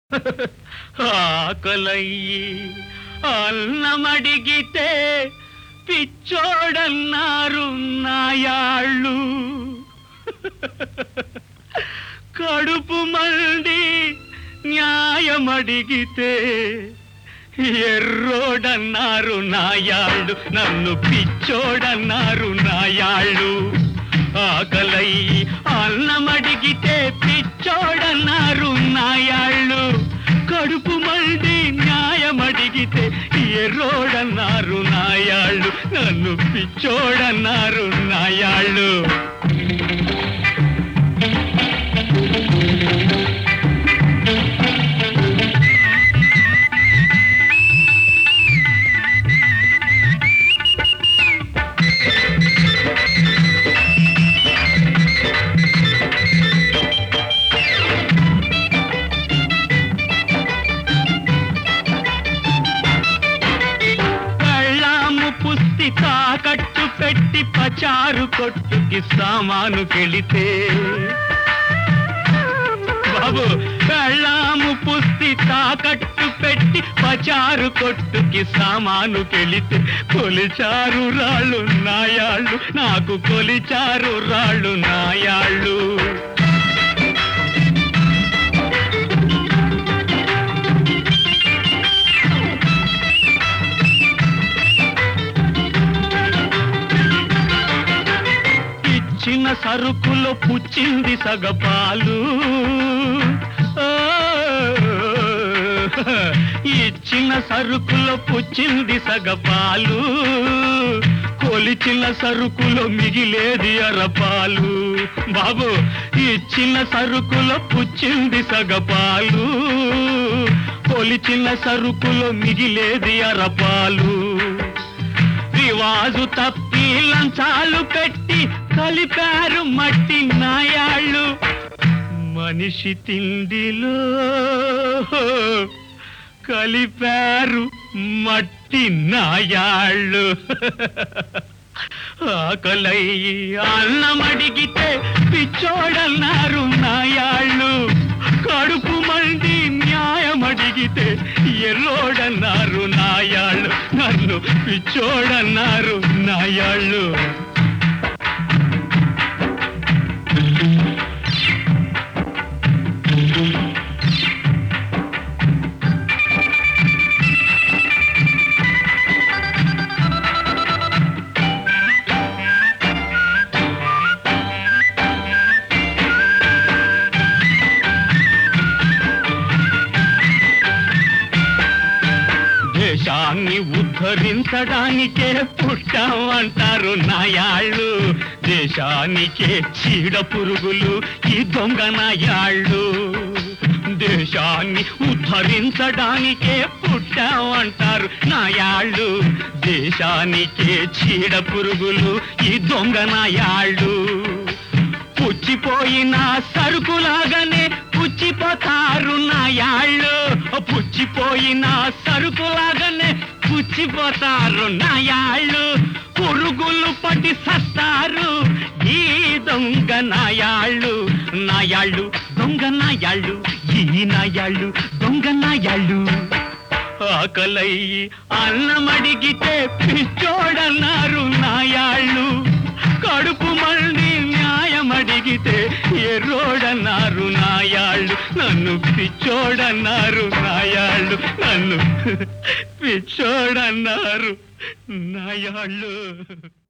ఆకలయ్యి అన్నమడిగితే పిచ్చోడన్నారు నాయాళ్ళు కడుపు మండి న్యాయమడిగితే ఎర్రోడన్నారు నాయాళ్ళు నన్ను పిచ్చోడన్నారు నాయాళ్ళు ఆకలయ్యి అన్నమడిగితే పిచ్చోడన్నారు నాయాళ్ళు కడుపు మండి న్యాయమడిగితే ఎర్రోడన్నారు నాయాళ్ళు నన్ను పిచ్చోడన్నారు నాయాళ్ళు కళ్ళాము పుస్తి తాకట్టు పెట్టి పచారు కొట్టుకి సామాను కెళితే బాబు కళ్ళాము పుస్తి తాకట్టు పెట్టి పచారు కొట్టుకి సామాను కెళితే కొలిచారు రాళ్ళు నాయాళ్ళు నాకు కొలిచారు రాళ్ళు నాయాళ్ళు ఇచ్చిన సరుకులో పుచ్చింది సగపాలు ఆ, ఇచ్చిన సరుకులో పుచ్చింది సగపాలు కొలిచిన సరుకులో మిగిలేది అరపాలు బాబు ఇచ్చిన సరుకులో పుచ్చింది సగపాలు కొలిచిన సరుకులో మిగిలేది అరపాలు రివాజు తప్పి లంచాలు పెట్టి కలిపారు మట్టి నాయాళ్ళు మనిషి తిండిలో కలిపారు మట్టి నాయాళ్ళు ఆకలయ్యి అన్నమడిగితే పిచ్చోడన్నారు నాయాళ్ళు కడుపు మండి న్యాయమడిగితే ఎర్రోడన్నారు నాయాళ్ళు నన్ను పిచ్చోడన్నారు నాయాళ్ళు దేశాన్ని ఉద్ధరించడానికే పుట్టామంటారు నాయాళ్ళు దేశానికే చీడ పురుగులు ఈ దొంగ నాయాళ్ళు దేశాన్ని ఉద్ధరించడానికే పుట్టామంటారు నాయాళ్ళు దేశానికే చీడ పురుగులు ఈ దొంగ నాయాళ్ళు పుచ్చిపోయిన సరుకులాగానే పుచ్చిపోతారు నాయాళ్ళు పుచ్చిపోయిన సరుకులాగానే పుచ్చిపోతారు నాయాళ్ళు పురుగులు పట్టి సస్తారు ఈ దొంగ నాయాళ్ళు నాయాళ్ళు దొంగ నాయాళ్ళు ఈ నాయాళ్ళు దొంగ నాయాళ్ళు ఆకలయ్యి అన్నమడిగితే పిచ్చోడన్నారు నాయాళ్ళు కడుపు మండి న్యాయమడిగితే ఎర్రోడన్నారు నాయాళ్ళు నన్ను పిచ్చోడన్నారు నాయాళ్ళు నన్ను పిచ్చోడన్నారు నాయాళ్ళు